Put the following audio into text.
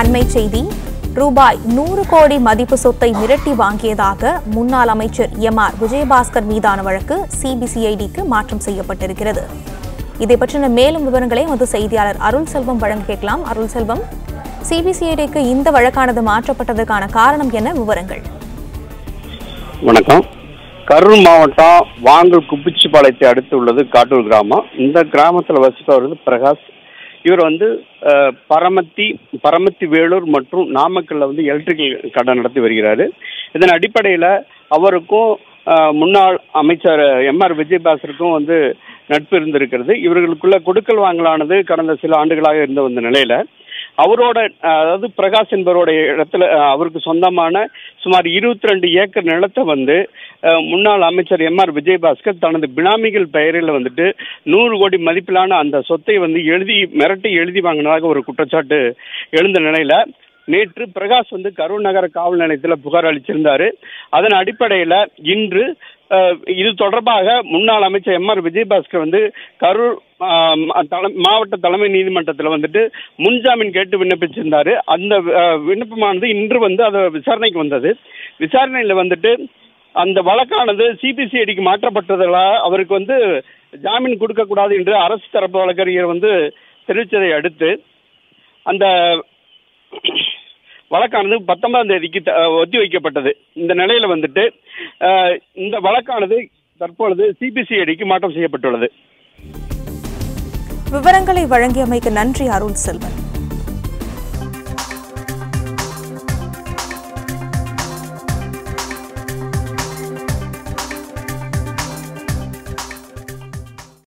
அண்மை செய்தி ரூபாய் நூறு கோடி மதிப்பு சொத்தை மிரட்டி வாங்கியதாக முன்னாள் அமைச்சர் எம் ஆர் விஜயபாஸ்கர் மீதான வழக்கு சிபிசிஐடிக்கு மாற்றம் செய்யப்பட்டிருக்கிறது இதை பற்றின மேலும் விவரங்களை வந்து செய்தியாளர் அருள் செல்வம் வழங்க கேட்கலாம் அருள் செல்வம் சிபிசிஐடிக்கு இந்த வழக்கானது மாற்றப்பட்டதற்கான காரணம் என்ன விவரங்கள் வணக்கம் கரூர் மாவட்டம் வாங்கல் குப்பிச்சிப்பாளையத்தை அடுத்து உள்ளது காட்டூர் கிராமம் இந்த கிராமத்தில் வசிப்பவர் வந்து பிரகாஷ் இவர் வந்து அஹ், பரமத்தி பரமத்தி வேலூர் மற்றும் நாமக்கல்ல வந்து எலக்ட்ரிக்கல் கடை நடத்தி வருகிறாரு இதன் அடிப்படையில் அவருக்கும் அஹ், முன்னாள் அமைச்சர் எம்ஆர் விஜயபாஸ்கருக்கும் வந்து நட்பு இருந்திருக்கிறது இவர்களுக்குள்ள கொடுக்கல் வாங்கலானது கடந்த சில ஆண்டுகளாக இருந்த வந்த நிலையில அவரோட அஹ், அதாவது பிரகாஷ் என்பவருடைய இடத்துல அஹ், அவருக்கு சொந்தமான சுமார் இருபத்தி ரெண்டு ஏக்கர் நிலத்தை வந்து அஹ், முன்னாள் அமைச்சர் எம் ஆர் விஜயபாஸ்கர் தனது பினாமிகள் பெயரில் வந்துட்டு நூறு கோடி மதிப்பிலான அந்த சொத்தை வந்து எழுதி மிரட்டி எழுதி வாங்கினதாக ஒரு குற்றச்சாட்டு எழுந்த நிலையில நேற்று பிரகாஷ் வந்து கரூர் நகர காவல் நிலையத்தில் புகார் அளிச்சிருந்தாரு அதன் அடிப்படையில் இன்று அஹ், இது தொடர்பாக முன்னாள் அமைச்சர் எம் ஆர் விஜயபாஸ்கர் வந்து கரூர் ஆம், தல- மாவட்ட தலைமை நீதிமன்றத்தில் வந்துட்டு முன்ஜாமீன் கேட்டு விண்ணப்பிச்சிருந்தாரு அந்த அஹ், விண்ணப்பமானது இன்று வந்து அது விசாரணைக்கு வந்தது விசாரணையில் வந்துட்டு அந்த வழக்கானது சிபிசிஐடிக்கு மாற்றப்பட்டதால அவருக்கு வந்து ஜாமீன் கொடுக்கக்கூடாது என்று அரசு தரப்பு வழக்கறிஞர் வந்து தெரிவித்ததை அடுத்து அந்த வழக்கானது பத்தொன்பதாம் தேதிக்கு த- ஒத்தி வைக்கப்பட்டது இந்த நிலையில வந்துட்டு அஹ், இந்த வழக்கானது தற்பொழுது சிபிசிஐடிக்கு மாற்றம் செய்யப்பட்டுள்ளது விவரங்களை வழங்கியமைக்கு நன்றி அருள் செல்வன்